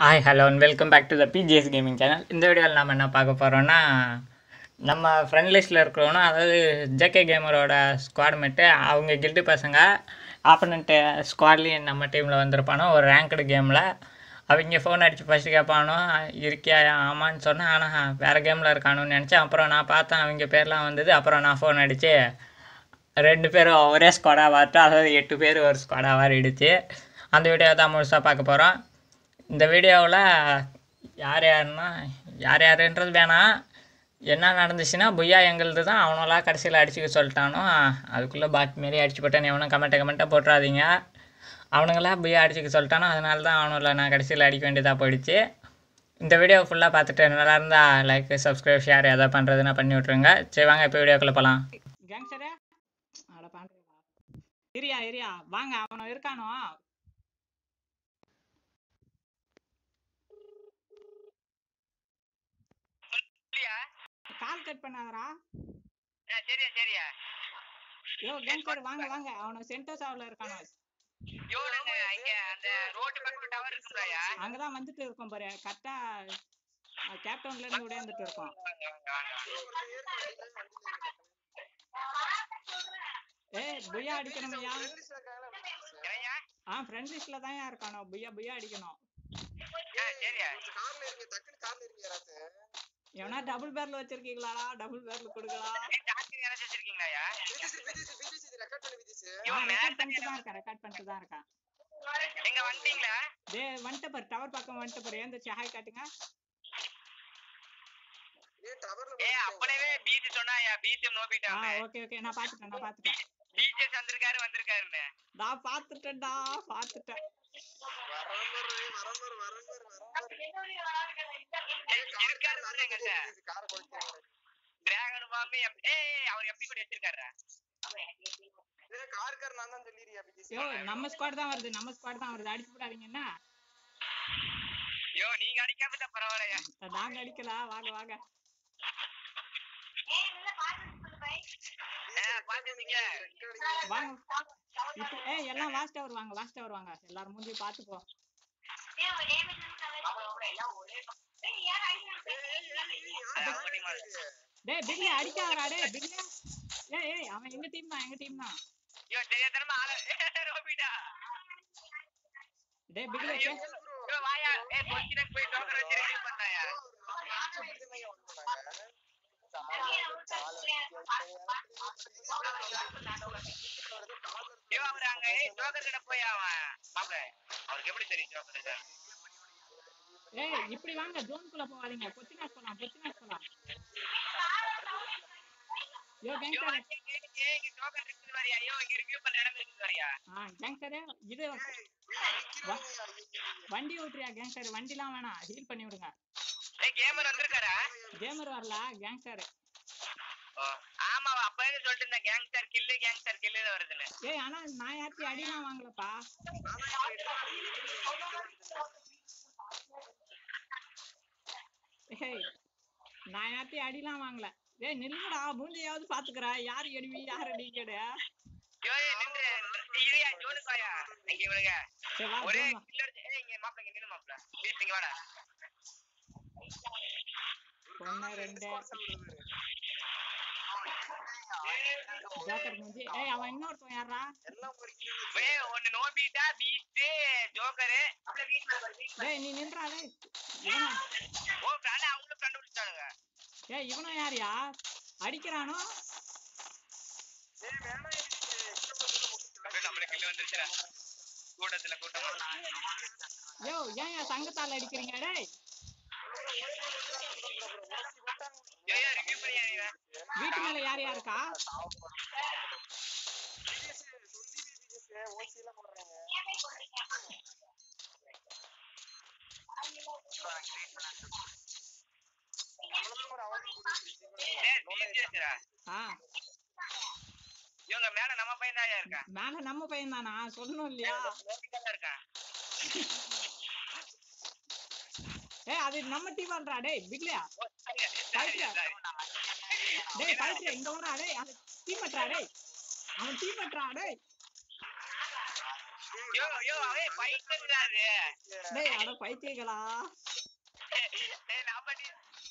Hi hello and welcome back to the BGS gaming channel இந்த வீடியோவில் நம்ம என்ன பார்க்க போகிறோன்னா நம்ம ஃப்ரெண்ட் லிஸ்ட்டில் இருக்கிறவனும் அதாவது ஜேகே கேமரோட ஸ்குவாட் மேட்டு அவங்க கில்ட்டு பசங்க ஆப்பனண்ட்டு ஸ்குவாட்லேயும் நம்ம டீமில் வந்திருப்பானோ ஒரு ரேங்க்டு கேமில் அவங்க ஃபோன் அடித்து ஃபஸ்ட்டு கேட்பானோ இருக்கியா ஆமான்னு சொன்னேன் ஆனால் வேறு கேமில் இருக்கானுன்னு நினச்சேன் அப்புறம் நான் பார்த்தேன் அவங்க பேர்லாம் வந்தது அப்புறம் நான் ஃபோன் அடித்து ரெண்டு பேரும் ஒரே ஸ்குவாடாக பார்த்தோம் அதாவது எட்டு பேர் ஒரு ஸ்குவாடாக மாறிடுச்சு அந்த வீடியோ தான் முழுசாக பார்க்க போகிறோம் இந்த வீடியோவில் யார் யாருன்னா யார் யாருன்றது வேணாம் என்ன நடந்துச்சுன்னா புய்யா எங்களுது தான் அவனெல்லாம் கடைசியில் அடிச்சுக்க சொல்லிட்டானோ அதுக்குள்ளே பாட் மாரி அடிச்சு போட்டேன் எவனும் கமெண்ட்டை கமெண்ட்டை போட்டுறாதீங்க அவனுங்களாம் புய்யா அடிச்சுக்க சொல்லிட்டானோ அதனால தான் அவனில் நான் கடைசியில் அடிக்க வேண்டியதாக போயிடுச்சு இந்த வீடியோ ஃபுல்லாக பார்த்துட்டு நல்லா இருந்தா லைக் சப்ஸ்கிரைப் ஷேர் எதாவது பண்ணுறதுன்னா பண்ணி விட்ருங்க சரி வாங்க இப்போ வீடியோக்குள்ளே போகலாம் கேங்ஸ்டரே அட பண்ணுறா இரியா இரியா வாங்க அவனை இருக்கானோ இல்லையா கால் கட் பண்ணாதடா ஆ, சரியா சரியா யோ கேங்ஸ்டர் வாங்க வாங்க அவனை சென்டோசாவில் இருக்கானோ யோ நாங்க இங்க அந்த ரோட்டு பக்கம் டவர் இருக்கும்லயா அங்கதான் வந்துட்டு இருக்கோம் பாரு கரெக்டா கேப்டவுன்ல இருந்து உடையாந்துட்டு இருக்கோம் ஏய் புய்யா அடிக்கணும் ஐயா ஏய்யா ஆ ஃப்ரெண்ட் லிஸ்ட்ல தான் இருக்கானோ புய்யா புய்யா அடிக்கணும் ஆ, சரியா எவனா டபுள் பேர்ல வச்சிருக்கீங்களாடா டபுள் பேர்ல கொடுக்கலாம் ஏய், டாக்டர் யாராச்சும் வச்சிருக்கீங்களாயா யோ ரெக்கார்ட் மேல பண்ணிட்டு தான் இருக்கேன் ரெக்கார்ட் பண்ணிட்டு தான் இருக்கேன் எங்க வந்தீங்களா டே வந்துட்ட பாரு டவர் பக்கம் வந்துட்ட பாரு ஏந்திரிச்சு ஹாய் காட்டுங்க ஏ அப்பனவே பீச் சொன்னாயா பீச் ஆ நோபிட்டாங்க ஓகே ஓகே நான் பாத்துட்டேன் நான் பாத்துட்டேன் பீச்சஸ் வந்திருக்காரு வந்திருக்காருன்னு நான் பாத்துட்டேன்டா பாத்துட்டேன் ஏய், இருக்காரு பாரு எங்கிட்ட டிராகன் பாம்பு எப்- ஏய் அவர் எப்படி கூட வச்சிருக்காரு யோ நம்ம ஸ்குவாட் தான் வருது நம்ம ஸ்குவாட் தான் வருது அடிச்சு விடாதீங்க என்ன யோ நீங்க அடிக்காம தான் பரவாயில்லையா நாங்க அடிக்கல வாங்க வாங்க ஆ, பாத்துட்டீங்க வாங்க இப்போ ஏய் எல்லாம் வாஸ்ட் டவர் வாங்க வாஸ்ட் டவர் வாங்க எல்லாரும் மூஞ்சி பாத்துப்போ டேய் பில்லி அடிக்காதடா டேய் பில்லி ஏய் ஏய் அவன் எங்க டீம் தான் எங்க டீம் தான் யோ தெரியாதனமா ஆள ரோபிட்டா டேய் பில்லி யோ யோ, வாயா ஏ பொச்சினக்கு போய் டோக்கர் வச்சு ரிலீஸ் பண்ணாயா யோ அவர் அங்க ஏய் டோக்கர் கிட்ட போய் அவன் மாப்ள அவருக்கு எப்படி தெரியும் டோக்கர் ஏய் இப்படி வாங்க ஜோனுக்குள்ள போகாதீங்க பொச்சினாஸ் போலாம் பொச்சினாஸ் போலாம் யோ யோ கேங்ஸ்டர் வாங்க கேளுங்க இங்க டோக்கர் இருக்குது வரியா யோ இங்க ரிவ்யூ பண்ற இடம் இருக்குது வரியா ஆ கேங்ஸ்டர் இது வ- வண்டி ஓட்டுறியா கேங்ஸ்டர் வண்டிலாம் வேணாம் ஹீல் பண்ணி விடுங்க ஏய் கேமர் வந்திருக்காரா கேமர் வரல கேங்ஸ்டர் ஓ ஆமா அப்பவே சொல்லிட்டு இருந்தேன் கேங்ஸ்டர் கில்லு கேங்ஸ்டர் கில்லு வருதுன்னு ஏய் ஆனா நான் யார்த்தையும் அடிலாம் வாங்கலப்பா ஏய் நான் யார்த்தையும் அடிலாம் வாங்கல ஏய் நில்லுடா மூஞ்சியாவது பாத்துக்கறா யாரு அடிவி யாரு அடிக்கடு யோ ஏய் நின்று இரியா ஜோனுக்கு வாயா இங்க இவனுங்க சரி வா ஒரே ஜோன் வா. கில் அடிச்சு ஏய் இங்க மாப்ள இங்க நின்னு மாப்ள ப்ளீஸ் இங்க வாடா ஒண்ணு ரெண்டு ஜோக்கர் மூஞ்சி ஏய் அவன் இன்னொருத்தன் யாரா ஏய் ஒன்னு நோபிட்டா பீஸ்ட் ஜோக்கர் டேய் நீ நின்றா டேய் இவனா ஓ பிரால அவங்களும் கண்டுபிடிச்சானுங்க ஏய் இவனும் யாரியா அடிக்கிறானோ அப்படியே நம்மளுக்கு கில் வந்துருச்சுடா கூட்டத்துல கூட்டமா யோ ஏன் என் சங்கத்தால அடிக்கிறீங்க டேய் யோ யோ ரிவ்யூ பண்ணியா இவன் வீட்டு மேல யார் யார் இருக்கா டேய் பீஸ்டா ஆ இவங்க மேல நம்ம பையன் தான் இருக்கான் மேல நம்ம பையன் தானா சொல்லணும் இல்லையா நோபிட்டா இருக்கான் ஏய் அது நம்ம டீமான்றா டேய் பிக்லியா ஓ, சரியா, சரியா, சரியா. டேய் பைத்தியம் இங்க வாடா டேய் அது டீம் அட்ரா டேய் அவன் டீம் அட்ரா டேய் யோ யோ அவன் பைக்கறாரு டேய் அட பைத்தியங்களா டேய் நான் பண்ணி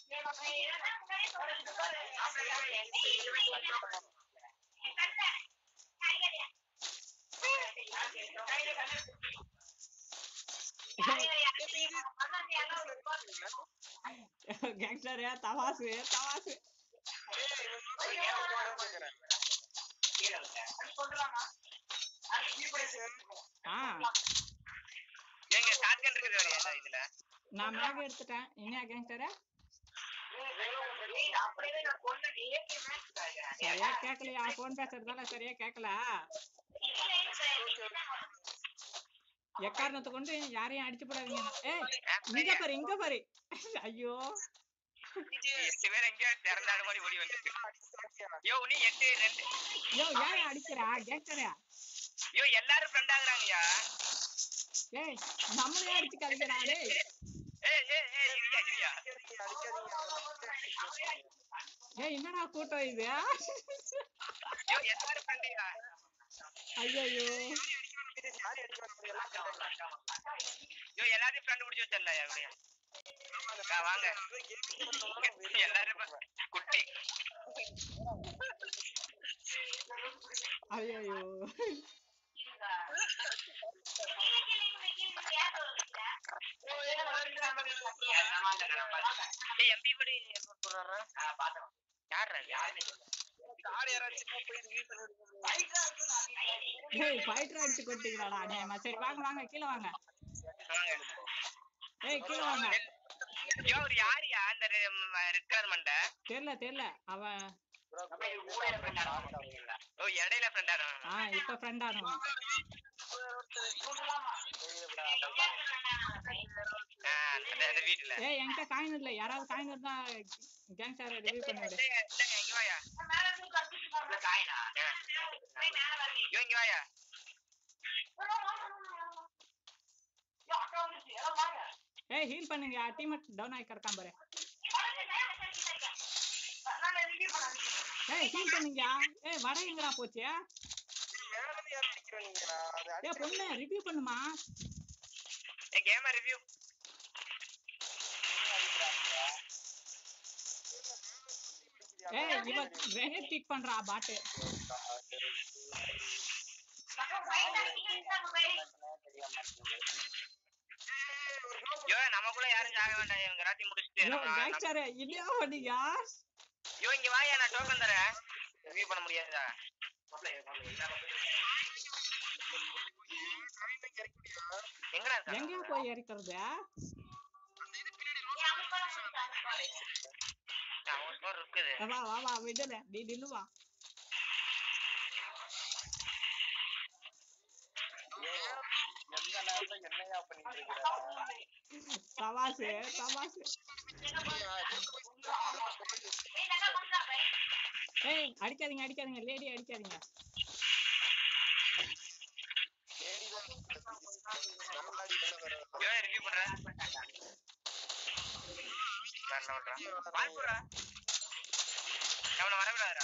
கேங்ஸ்டர் தவாசு தவாசு ஆ எங்க ஷாட்கன் இருக்குது வரையா இதுல நான் மேக எடுத்துட்டேன் என்ன கேங்ஸ்டர் சரியா கேட்கலையா போன் பேசுறதால சரியா கேட்கல எக்காரணத்தை கொண்டு யாரையும் அடிச்சு போடாதீங்க ஏய் இங்க பாரு இங்க பாரு ஐயோ எட்டு பேர் எங்கேயோ திறந்தாடு மாதிரி ஓடி வந்துருக்கு யோ நீ எட்டு ரெண்டு யோ ஏன் அடிக்கிறா கேங்ஸ்டரா யோ எல்லாரும் ஃப்ரெண்ட் ஆகுறாங்கயா ஏய் நம்மளே அடிச்சுக்காதீங்கடா டேய் ஏய் ஏய் ஏய் இரியா இரியா ஏய் என்னடா கூட்டம் இது யோ எல்லாரும் ஃப்ரெண்டுயா ஐயோ யோ எல்லாரையும் ஃப்ரெண்ட் பிடிச்சி வச்சிடல எப்படியா வாங்க எல்லாரும் இப்ப குட்டி ஐயோ ஏய் எம்பி படி போடுறாரா யார் யாருமே ஏய் ஃபைட்டர் அடிச்சு கொட்டிங்களாடா அநியாயமா சரி வாங்க வாங்க கீழே வாங்க ஏய் கீழே வாங்க யோ ஒரு யாருயா அந்த ரெட் கலர் மண்டை தெரியல தெரியல அவன் ஓ இடையில ஃப்ரெண்டாரா ஆ இப்ப ஃப்ரெண்ட் ஆனவன் அந்த வீட்டுல ஏய் என்கிட்ட காயின் இல்ல யாராவது காயின் இருந்தா கேங்ஸ்டர் ரிவ்யூ பண்ணிவிடு இல்லங்க இங்க வாயா யோ இங்க வாயா ஏய் ஹீல் பண்ணுங்க டீம் டவுன் ஆகி கிடக்கான் பாரு ஏய் ஹீல் பண்ணுங்க ஏய் வட எங்கடா போச்சு ஏய் பொண்ணு ரிவ்யூ பண்ணுமா ஏ கேம ரிவ்யூ ஏய் இவ கிரேனேட் கிக் பண்றா பாட்டு யோ நமக்குள்ள யாரும் சாக வேண்டாம் இவங்க எல்லாத்தையும் முடிச்சுட்டு யோ நம்ம- நம்ம- கேங்ஸ்டர் இல்லையா பண்ணீங்க யோ இங்க வாயா நான் டோக்கன் தரேன் ரிவ்யூ பண்ண முடியாதா எங்கடா இருக்கான் எங்கேயா போய் இறக்கிறது அவன் ஸ்டோர் இருக்குது வா வா வா விடல நீ நில்லு வா தமாசு தமாசு ஏய் அடிக்காதீங்க அடிக்காதீங்க லேடி அடிக்காதீங்க யோ ரிவ்யூ பண்றேன் வேற என்ன பண்றான் பால் போடுறா அவனை வரவிடாதா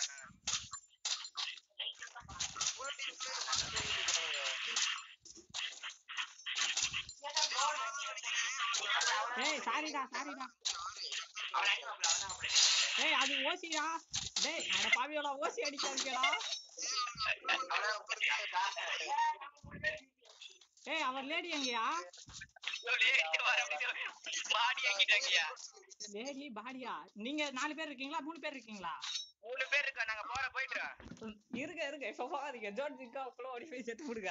ஏய் சாரிடா சாரிடா ஏய் அது ஓசிடா டேய் அட பாவியோட ஓசி அடிக்காதீங்கடா ஏய் அவர் லேடி எங்கயா பாடி ஆக்கிட்டாங்கயா லேடி பாடியா நீங்க நாலு பேர் இருக்கீங்களா மூணு பேர் இருக்கீங்களா மூணு பேர் இருக்கோம் நாங்க போற போயிட்டு ம், இருங்க இருங்க இப்ப போகாதீங்க ஜோன் ஜிங்கா அவ்வளோ ஓடி போய் செத்து விடுங்க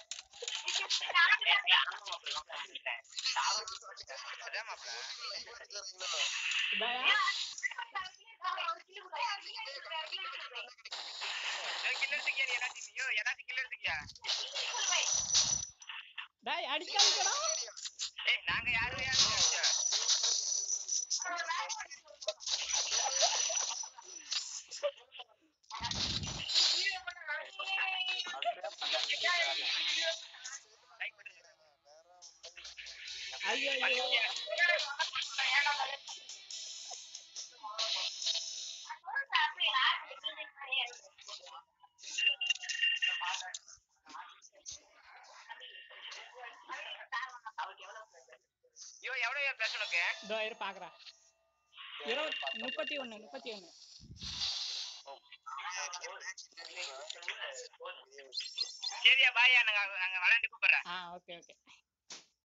அதான் மாப்பிள இந்தாயா? கில்லர் தூக்கியா நீ எல்லாத்தையும் ஐயோ எல்லாத்தையும் கில்லர் தூக்கியா டேய் அடிக்காதீங்கடா ஏய் நாங்க யாரும் யாரும் லைக் பண்ணுங்க ஐயோ ஐயோ எவ்வளவு எவ்வளவு பிளஸ் உனக்கு இதோ இரு பாக்குறேன் இருபத்தி முப்பத்தி ஒண்ணு முப்பத்தி ஒண்ணு சரியா பாயா நாங்க நாங்க விளையாண்டு கூப்பிடுறேன் ஆ ஓகே ஓகே